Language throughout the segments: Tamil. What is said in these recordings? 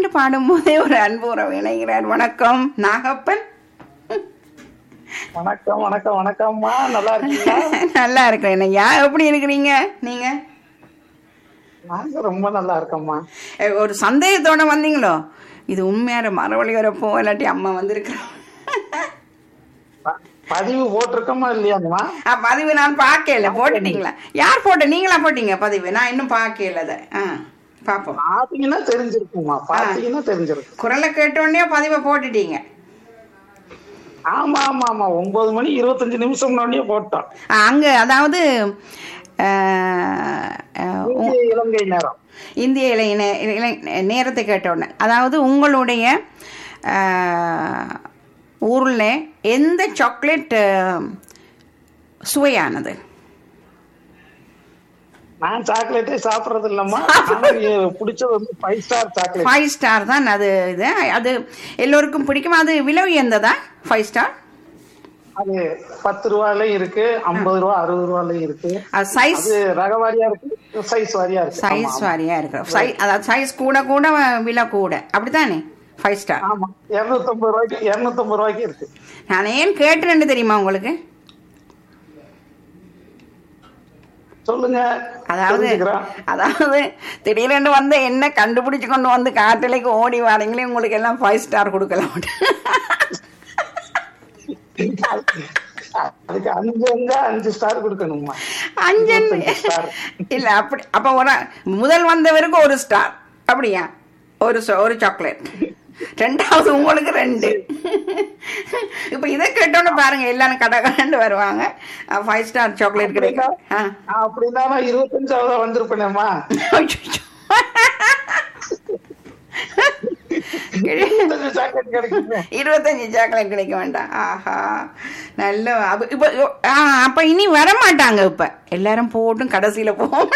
என்று பாடும்போதே ஒரு அன்பு உறவு இணைகிறார் வணக்கம் நாகப்பன் வணக்கம் வணக்கம் வணக்கம்மா நல்லா இருக்கீங்களா நல்லா இருக்கிறேன் ஐயா எப்படி இருக்கிறீங்க நீங்க நாங்க ரொம்ப நல்லா இருக்கோம்மா எ, ஒரு சந்தேகத்தோட வந்தீங்களோ இது உண்மையான மரவழி வரப்போ இல்லாட்டி அம்மா வந்திருக்கிறோம் ப- பதிவு போட்டிருக்கோமா இல்லையாம்மா பதிவு நான் பார்க்கல போட்டுட்டீங்களா யார் போட்ட நீங்களா போட்டீங்க பதிவு நான் இன்னும் பார்க்கல அதை ஆ பார்ப்போம் பாத்தீங்கன்னா தெரிஞ்சிருக்குமா பாத்தீங்கன்னா தெரிஞ்சிருக்கும் குரலை கேட்டோடனே பதிவை போட்டுட்டீங்க ஆமா ஆமா ஆமா ஒன்பது மணி இருபத்தஞ்சு நிமிஷம் முன்னாடியே போட்டோம் ஆ, அங்க அதாவது ஆ, ஆ, இந்திய இலங்கை நேரம் இந்திய இளை நே- இளை- நேரத்தை கேட்டோன்னே அதாவது உங்களுடைய ஆ, ஊர்ல எந்த சாக்லேட் சுவையானது நான் சாக்லேட்டே சாப்பிடுறது இல்லம்மா ஆனா எ- பிடிச்சது வந்து five star chocolate five star தான் அது இது அது எல்லோருக்கும் பிடிக்கும் அது விலை உயர்ந்ததா ஃபைவ் ஸ்டார் அது பத்து ரூபாயிலயும் இருக்கு ஐம்பது ரூபா அறுபது ரூபாயிலயும் இருக்கு அது சைஸ் அது ரக வாரியா இருக்கு சைஸ் வாரியா இருக்கு ஆமா, சைஸ் வாரியா இருக்கு சை அதாவது சைஸ் கூட கூட விலை கூட அப்படித்தானே ஃபைவ் ஸ்டார் ஆமா இருநூத்தம்பது ரூபாய்க்கு இருநூத்தம்பது ரூபாய்க்கு இருக்கு நான் ஏன் கேட்டுறேன்னு தெரியுமா உங்களுக்கு சொல்லுங்க அதாவது தெரிஞ்சுக்கிறேன். அதாவது திடீரென்று வந்து என்ன கண்டுபிடிச்சு கொண்டு வந்து காட்டிலைக்கு ஓடி வாரீங்களே உங்களுக்கு எல்லாம் ஃபைவ் ஸ்டார் கொடுக்கலாம் அதுக்கு அஞ்சு அஞ்சா அஞ்சு ஸ்டார் கொடுக்கணுமா அஞ்சு இருபத்தஞ்சு star. இல்ல அப்படி அப்ப ஒரு முதல் வந்தவருக்கு ஒரு ஸ்டார் அப்படியா ஒரு சொ- ஒரு சாக்லேட் ரெண்டாவது உங்களுக்கு ரெண்டு இப்ப இதை கேட்டோன்னு பாருங்க எல்லாரும் கடை கண்டு வருவாங்க ஃபைவ் ஸ்டார் சாக்லேட் கிடைக்கும் ஆ. அப்படின்னா நான் இருபத்தஞ்சாவதா வந்திருப்பேனேம்மா அச்சச்சோ. இருபத்தஞ்சு சாக்லேட் கிடைக்குமே இருபத்தஞ்சு சாக்லேட் கிடைக்க வேண்டாம் ஆஹா நல்ல அப்ப- இப்ப ஆ, அப்ப இனி வர மாட்டாங்க இப்ப எல்லாரும் போட்டும் கடைசியில போகும்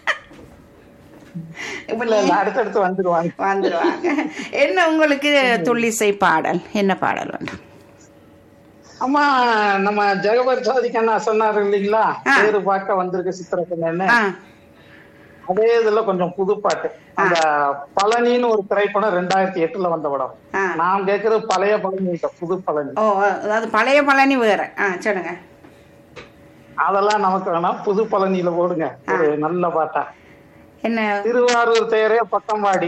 இப்ப இல்ல இல்ல அடுத்தடுத்து வந்துருவாங்க வந்துருவாங்க என்ன உங்களுக்கு துள்ளிசை பாடல் என்ன பாடல் வேண்டும் அம்மா நம்ம ஜெகபர் சாதிக்கண்ணா சொன்னாரு இல்லைங்களா ஆ. பேரு பார்க்க வந்திருக்கு சித்திரக்கண்ணு ஆ அதே இதுல கொஞ்சம் புது பாட்டு அந்த பழனின்னு ஒரு திரைப்படம் ரெண்டாயிரத்தி எட்டுல வந்த படம் ஆ. நான் கேக்குறது பழைய பழனி இல்ல, புது பழனி ஓ அதாவது பழைய பழனி வேற ஆ சொல்லுங்க அதெல்லாம் நமக்கு வேணாம் புது பழனியில போடுங்க ஒரு நல்ல பாட்டா என்ன திருவாரூர் தேரே பக்கம்பாடி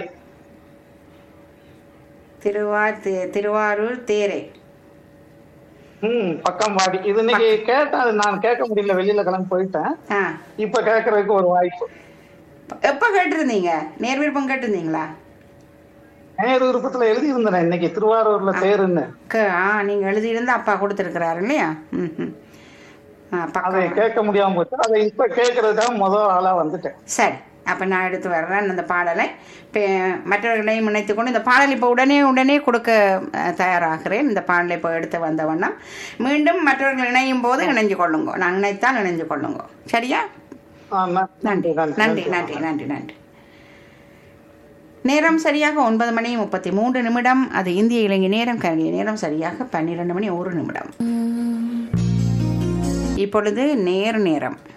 திருவா தே- திருவாரூர் தேரை ம் பக்கம்பாடி இது இன்னைக்கு கேட்டேன் அது நான் கேட்க முடியல வெளியில கிளம்பி போயிட்டேன் ஆ இப்ப கேட்கறதுக்கு ஒரு வாய்ப்பு எப்ப கேட்டிருந்தீங்க நேர் விருப்பம் கேட்டிருந்தீங்களா நேரு விருப்பத்துல எழுதி இருந்தேன் இன்னைக்கு திருவாரூர்ல தேருன்னு க- ஆ நீங்க எழுதியிருந்தா அப்பா கொடுத்துருக்கிறாரு இல்லையா ம் ம் ஆ அதை பக்கம் கேட்க முடியாம போச்சு அதை இப்ப கேட்கறதுக்காக முதல் ஆளா வந்துட்டேன் சரி அப்போ நான் எடுத்து வர்றேன் அந்த பாடலை இப்போ மற்றவர்களையும் இணைத்து கொண்டு இந்த பாடல் இப்போ உடனே உடனே கொடுக்க அஹ், தயாராகிறேன் இந்த பாடலை இப்போ எடுத்து வந்த வண்ணம் மீண்டும் மற்றவர்கள் இணையும் போது இணைஞ்சு கொள்ளுங்க நான் இணைத்தால் இணைஞ்சு கொள்ளுங்க சரியா ஆ, ந- நன்றி நன்றி நன்றி நன்றி நன்றி நேரம் சரியாக ஒன்பது மணி முப்பத்தி மூன்று நிமிடம் அது இந்திய இலங்கை நேரம் கல்வி நேரம் சரியாக பன்னிரண்டு மணி ஒரு நிமிடம் இப்பொழுது நேர் நேரம்